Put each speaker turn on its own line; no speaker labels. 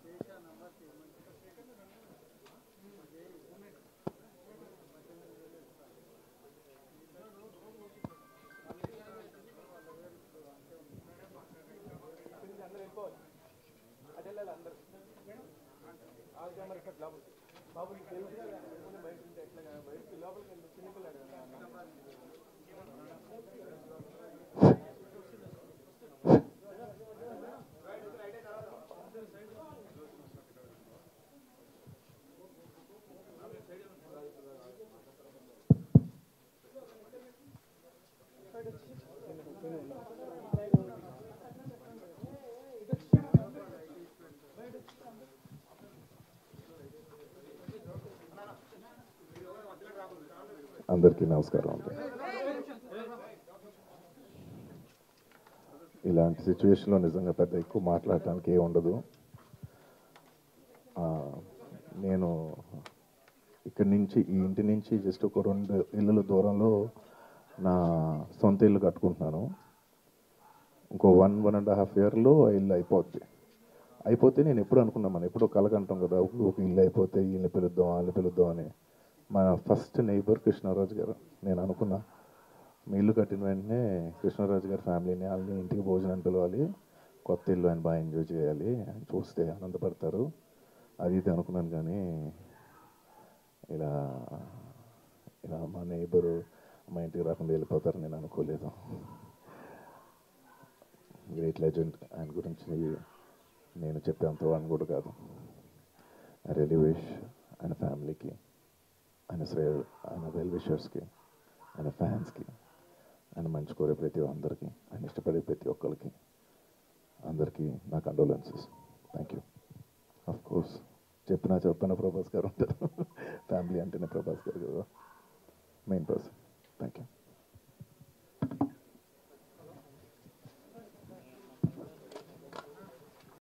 అందరికీ నమస్కారం అండి ఇలాంటి సిచ్యువేషన్లో నిజంగా పెద్ద ఎక్కువ మాట్లాడటానికి ఏ ఉండదు ఆ, నేను ఇక్కడి నుంచి ఈ ఇంటి నుంచి జస్ట్ ఒక రెండు ఇళ్ళల దూరంలో నా సొంత ఇల్లు కట్టుకుంటున్నాను ఇంకో వన్ వన్ అండ్ హాఫ్ ఇయర్లో ఆ ఇల్లు అయిపోద్ది అయిపోతే నేను ఎప్పుడు అనుకున్నా మనం ఎప్పుడో కలగంటాం కదా ఒక ఒక ఇల్లు అయిపోతే వీళ్ళని పిలుద్దాం వాళ్ళని పిలుద్దాం అని మా ఫస్ట్ నైబర్ కృష్ణరాజు గారు నేను అనుకున్నా మీ ఇల్లు కట్టిన వెంటనే కృష్ణరాజు గారి ఫ్యామిలీని వాళ్ళని ఇంటికి భోజనాన్ని పిలవాలి కొత్త ఇల్లు ఆయన బాగా ఎంజాయ్ చేయాలి ఆయన చూస్తే ఆనందపడతారు అది ఇది అనుకున్నాను కానీ ఇలా ఇలా మా నైబరు మా ఇంటికి రాకుండా వెళ్ళిపోతారు నేను అనుకోలేదు గ్రేట్ లెజెండ్ ఆయన గురించి నేను చెప్పేంత వాడిని కూడా కాదు ఐ రియలీ విష్ ఆయన ఫ్యామిలీకి ఆయన శ్రేయ ఆయన వెల్ విషర్స్కి ఆయన ఫ్యాన్స్కి ఆయన మంచి కోరే ప్రతి అందరికీ ఆయన ఇష్టపడే ప్రతి ఒక్కరికి అందరికీ నా condolences thank you of course చెప్పినా చెప్పిన ప్రభాస్ గారు ఉంటారు ఫ్యామిలీ అంటేనే ప్రభాస్ గారు కదా మెయిన్ పర్సన్ థ్యాంక్ యూ